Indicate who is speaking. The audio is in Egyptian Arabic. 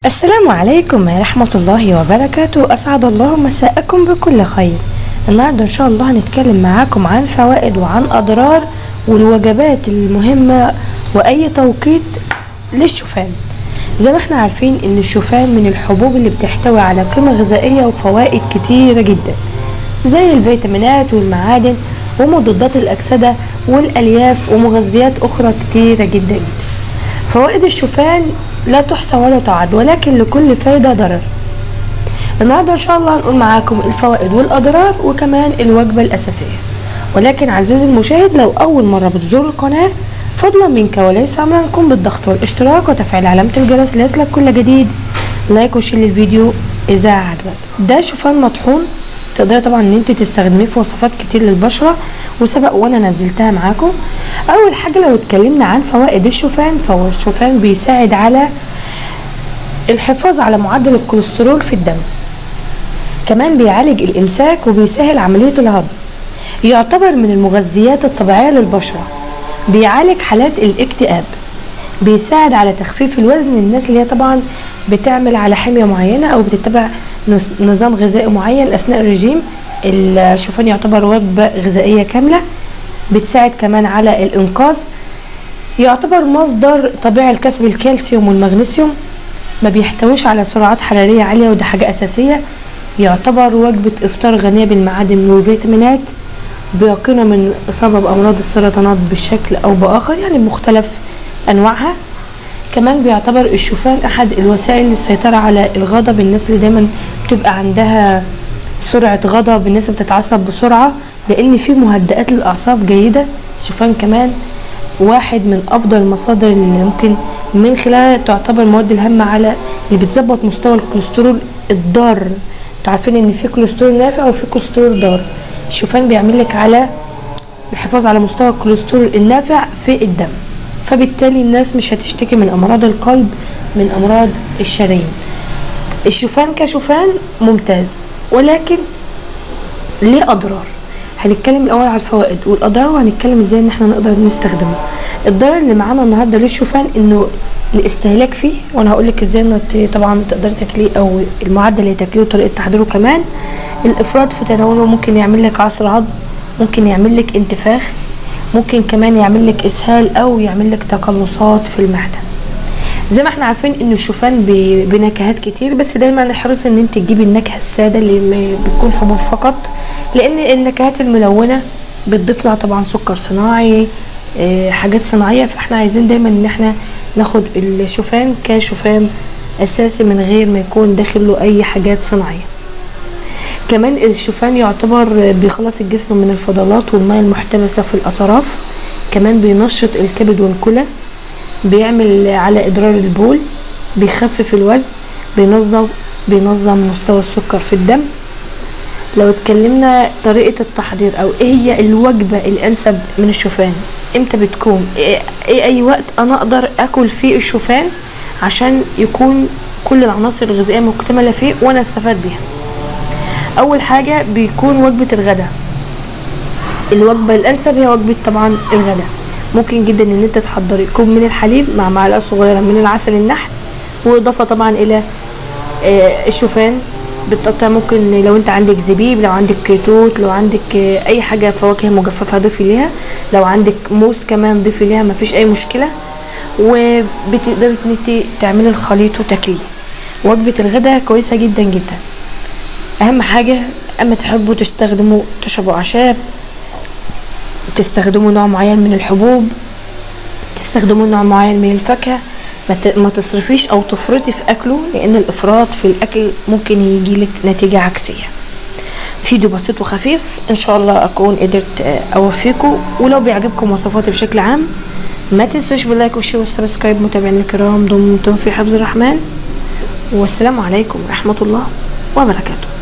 Speaker 1: السلام عليكم ورحمة الله وبركاته أسعد الله مساءكم بكل خير النهاردة إن شاء الله هنتكلم معاكم عن فوائد وعن أضرار والوجبات المهمة وأي توقيت للشوفان زي ما احنا عارفين ان الشوفان من الحبوب اللي بتحتوي على قيمة غذائية وفوائد كتيرة جدا زي الفيتامينات والمعادن ومضادات الأكسدة والألياف ومغذيات أخرى كتيرة جدا جدا فوائد الشوفان لا تحصى ولا تعد ولكن لكل فايدة ضرر النهاردة إن شاء الله هنقول معاكم الفوائد والأضرار وكمان الوجبة الأساسية ولكن عزيزي المشاهد لو أول مرة بتزور القناة فضلا منك وليس أمرا قم بالضغط والاشتراك وتفعيل علامة الجرس ليصلك كل جديد لايك وشير للفيديو إذا عجبك ده شوفان مطحون تقدري طبعا ان انت تستخدميه في وصفات كتير للبشره وسبق وانا نزلتها معاكم اول حاجه لو اتكلمنا عن فوائد الشوفان فهو الشوفان بيساعد على الحفاظ على معدل الكوليسترول في الدم كمان بيعالج الامساك وبيسهل عمليه الهضم يعتبر من المغذيات الطبيعيه للبشره بيعالج حالات الاكتئاب بيساعد على تخفيف الوزن الناس اللي هي طبعا بتعمل على حمية معينة أو بتتبع نظام غذائي معين أثناء الرجيم الشوفان يعتبر وجبة غذائية كاملة بتساعد كمان على الإنقاذ يعتبر مصدر طبيعي لكسب الكالسيوم والمغنيسيوم ما بيحتويش على سرعات حرارية عالية وده حاجة أساسية يعتبر وجبة إفطار غنية بالمعادن والفيتامينات بيقينا من الإصابة بأمراض السرطانات بشكل أو بآخر يعني بمختلف أنواعها كمان بيعتبر الشوفان أحد الوسائل للسيطرة على الغضب الناس اللي دايما بتبقى عندها سرعة غضب الناس بتتعصب بسرعة لأن فيه مهدئات للأعصاب جيدة الشوفان كمان واحد من أفضل المصادر اللي ممكن من خلالها تعتبر المواد الهامة على اللي بتظبط مستوى الكوليسترول الضار انتوا عارفين ان في كوليسترول نافع وفي كوليسترول ضار الشوفان بيعمل لك على الحفاظ على مستوى الكوليسترول النافع في الدم فبالتالي الناس مش هتشتكي من امراض القلب من امراض الشرايين الشوفان كشوفان ممتاز ولكن ليه اضرار هنتكلم الاول على الفوائد والاضرار وهنتكلم ازاي ان احنا نقدر نستخدمه الضرر اللي معانا النهارده للشوفان انه الاستهلاك فيه وانا هقول لك ازاي انه طبعا تقدري تاكليه او المعدل اللي تاكليه وطريقه تحضيره كمان الافراط في تناوله ممكن يعمل لك عصر هضم ممكن يعمل لك انتفاخ ممكن كمان يعمل لك اسهال او يعمل لك تقلصات في المعده زي ما احنا عارفين ان الشوفان بنكهات كتير بس دايما احرصي ان انت تجيبي النكهه الساده اللي بتكون حبوب فقط لان النكهات الملونه بتضيف لها طبعا سكر صناعي اه حاجات صناعيه فاحنا عايزين دايما ان احنا ناخد الشوفان كشوفان اساسي من غير ما يكون داخل له اي حاجات صناعيه كمان الشوفان يعتبر بيخلص الجسم من الفضلات والماء المحتبسة في الأطراف كمان بينشط الكبد والكلى بيعمل على إدرار البول بيخفف الوزن بينظم بينظم مستوى السكر في الدم لو اتكلمنا طريقة التحضير أو إيه هي الوجبة الأنسب من الشوفان إمتى بتكون إيه, إيه أي وقت أنا أقدر أكل فيه الشوفان عشان يكون كل العناصر الغذائية مكتملة فيه وأنا أستفاد بيها اول حاجة بيكون وجبة الغداء الوجبة الانسب هي وجبة طبعا الغداء ممكن جدا ان انت تحضري كوب من الحليب مع معلقة صغيرة من العسل النحل واضافة طبعا الى آه الشوفان بتقطع ممكن لو انت عندك زبيب لو عندك توت لو عندك آه اي حاجة فواكه مجففة ضيفي ليها لو عندك موز كمان ضيفي ليها مفيش اي مشكلة وبتقدري ان انت تعملي الخليط وتاكليه وجبة الغداء كويسة جدا جدا اهم حاجة اما تحبوا تستخدموا تشربوا اعشاب تستخدموا نوع معين من الحبوب تستخدموا نوع معين من الفاكهة ما تصرفيش او تفرطي في اكله لان الافراط في الاكل ممكن يجيلك نتيجة عكسية فيديو بسيط وخفيف ان شاء الله اكون قدرت اوفيكم ولو بيعجبكم وصفاتي بشكل عام ما تنسوش باللايك والشير والسبسكرايب متابعينا الكرام دمتم في حفظ الرحمن والسلام عليكم ورحمة الله وبركاته